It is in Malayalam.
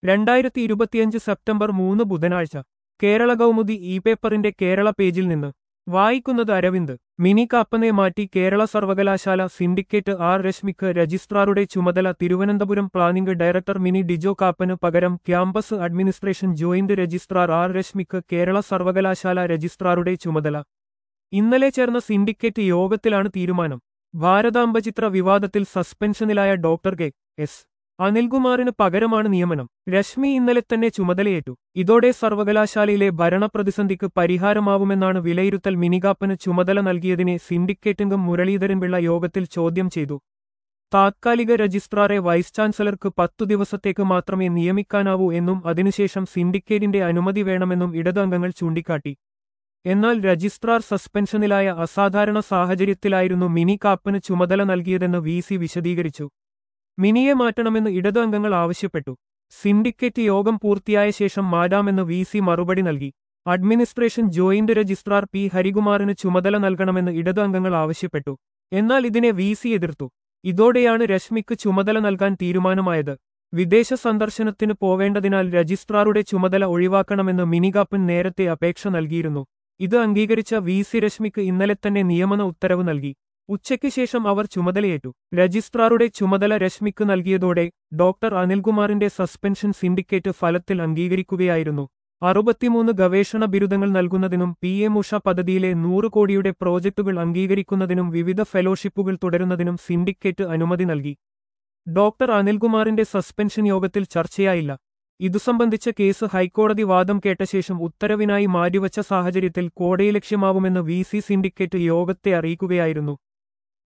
രണ്ടായിരത്തി ഇരുപത്തിയഞ്ച് സെപ്റ്റംബർ മൂന്ന് ബുധനാഴ്ച കേരള കൗമുദി ഇ പേപ്പറിന്റെ കേരള പേജിൽ നിന്ന് വായിക്കുന്നത് അരവിന്ദ് മിനി കാപ്പനെ മാറ്റി കേരള സർവകലാശാല സിൻഡിക്കേറ്റ് ആർ രശ്മിക്ക് രജിസ്ട്രാറുടെ ചുമതല തിരുവനന്തപുരം പ്ലാനിംഗ് ഡയറക്ടർ മിനി ഡിജോ കാപ്പന് പകരം campus administration joint registrar R രശ്മിക്ക് കേരള സർവകലാശാല രജിസ്ട്രാറുടെ ചുമതല ഇന്നലെ ചേർന്ന സിൻഡിക്കേറ്റ് യോഗത്തിലാണ് തീരുമാനം ഭാരതാംബചിത്ര വിവാദത്തിൽ സസ്പെൻഷനിലായ ഡോക്ടർ കെ എസ് അനിൽകുമാറിന് പകരമാണ് നിയമനം രശ്മി ഇന്നലെ തന്നെ ചുമതലയേറ്റു ഇതോടെ സർവകലാശാലയിലെ ഭരണപ്രതിസന്ധിക്ക് പരിഹാരമാവുമെന്നാണ് വിലയിരുത്തൽ മിനികാപ്പന് ചുമതല നൽകിയതിനെ സിൻഡിക്കേറ്റംഗം മുരളീധരൻപിള്ള യോഗത്തിൽ ചോദ്യം ചെയ്തു താത്കാലിക രജിസ്ട്രാറെ വൈസ് ചാൻസലർക്ക് പത്തു ദിവസത്തേക്ക് മാത്രമേ നിയമിക്കാനാവൂ എന്നും അതിനുശേഷം സിൻഡിക്കേറ്റിന്റെ അനുമതി വേണമെന്നും ഇടത് അംഗങ്ങൾ ചൂണ്ടിക്കാട്ടി എന്നാൽ രജിസ്ട്രാർ സസ്പെൻഷനിലായ അസാധാരണ സാഹചര്യത്തിലായിരുന്നു മിനി കാപ്പന് ചുമതല നൽകിയതെന്ന് വി സി വിശദീകരിച്ചു മിനിയെ മാറ്റണമെന്ന് ഇടത് അംഗങ്ങൾ ആവശ്യപ്പെട്ടു സിൻഡിക്കേറ്റ് യോഗം പൂർത്തിയായ ശേഷം മാറ്റാമെന്ന് വി സി മറുപടി നൽകി അഡ്മിനിസ്ട്രേഷൻ ജോയിന്റ് രജിസ്ട്രാർ പി ഹരികുമാറിന് ചുമതല നൽകണമെന്ന് ഇടത് അംഗങ്ങൾ ആവശ്യപ്പെട്ടു എന്നാൽ ഇതിനെ വി സി എതിർത്തു ഇതോടെയാണ് രശ്മിക്ക് ചുമതല നൽകാൻ തീരുമാനമായത് വിദേശ സന്ദർശനത്തിന് പോവേണ്ടതിനാൽ രജിസ്ട്രാറുടെ ചുമതല ഒഴിവാക്കണമെന്ന് മിനികാപ്പൻ നേരത്തെ അപേക്ഷ നൽകിയിരുന്നു ഇത് അംഗീകരിച്ച വി സി രശ്മിക്ക് ഇന്നലെ തന്നെ നിയമന ഉത്തരവ് നൽകി ഉച്ചയ്ക്ക് ശേഷം അവർ ചുമതലയേറ്റു രജിസ്ട്രാറുടെ ചുമതല രശ്മിക്ക് നൽകിയതോടെ ഡോക്ടർ അനിൽകുമാറിന്റെ സസ്പെൻഷൻ സിൻഡിക്കേറ്റ് ഫലത്തിൽ അംഗീകരിക്കുകയായിരുന്നു അറുപത്തിമൂന്ന് ഗവേഷണ ബിരുദങ്ങൾ നൽകുന്നതിനും പി എം ഉഷ പദ്ധതിയിലെ നൂറ് കോടിയുടെ പ്രോജക്ടുകൾ അംഗീകരിക്കുന്നതിനും വിവിധ ഫെലോഷിപ്പുകൾ തുടരുന്നതിനും സിൻഡിക്കേറ്റ് അനുമതി നൽകി ഡോക്ടർ അനിൽകുമാറിന്റെ സസ്പെൻഷൻ യോഗത്തിൽ ചർച്ചയായില്ല ഇതു സംബന്ധിച്ച കേസ് ഹൈക്കോടതി വാദം കേട്ട ശേഷം ഉത്തരവിനായി മാറ്റിവച്ച സാഹചര്യത്തിൽ കോടതി ലക്ഷ്യമാവുമെന്ന് വി സി സിൻഡിക്കേറ്റ് യോഗത്തെ അറിയിക്കുകയായിരുന്നു